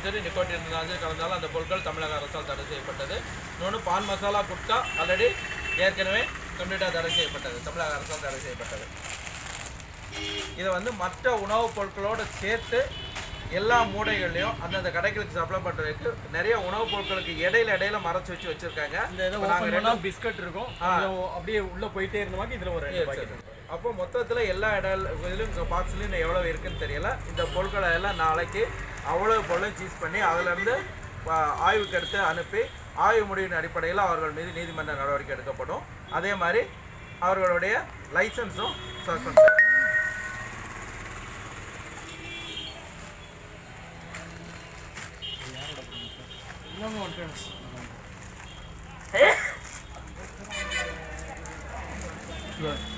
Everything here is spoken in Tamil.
இருந்தாலும் சரி நிக்கோட்டின் இருந்தாலும் சரி கலந்தாலும் அந்த பொருட்கள் தமிழக அரசால் தடை செய்யப்பட்டது இன்னொன்று பான் மசாலா குட்கா ஆல்ரெடி ஏற்கனவே கம்ப்ளீட்டாக தடை செய்யப்பட்டது தமிழக அரசால் தடை செய்யப்பட்டது இதை வந்து மற்ற உணவுப் பொருட்களோடு சேர்த்து எல்லா மூடைகள்லையும் அந்தந்த கடைகளுக்கு சப்ளை பண்ணுறதுக்கு நிறைய உணவுப் பொருட்களுக்கு இடையில இடையில மறைச்சு வச்சு வச்சிருக்காங்க இந்த இதை இப்ப ஓப்பன் நாங்க பண்ணா பிஸ்கட் இருக்கும் கொஞ்சம் அப்படியே உள்ள போயிட்டே இருந்த மாதிரி இதுல ஒரு ரெண்டு பாக்கெட் இருக்கும் அப்போ மொத்தத்தில் எல்லா இடம் இதுலையும் பாக்ஸ்லையும் எவ்வளோ இருக்குன்னு தெரியல இந்த பொருட்களை எல்லாம் நாளைக்கு அவ்வளோ பொருளையும் சீஸ் பண்ணி அதுலேருந்து ஆய்வுக்கு எடுத்து அனுப்பி ஆய்வு முடிவின் அடிப்படையில் அவர்கள் மீது நீதிமன்ற நடவடிக்கை எடுக்கப்படும் அதே மாதிரி அவர்களுடைய லைசன்ஸும் சஸ்பெண்ட் இன்னொன்று ஒன்று செய்யும்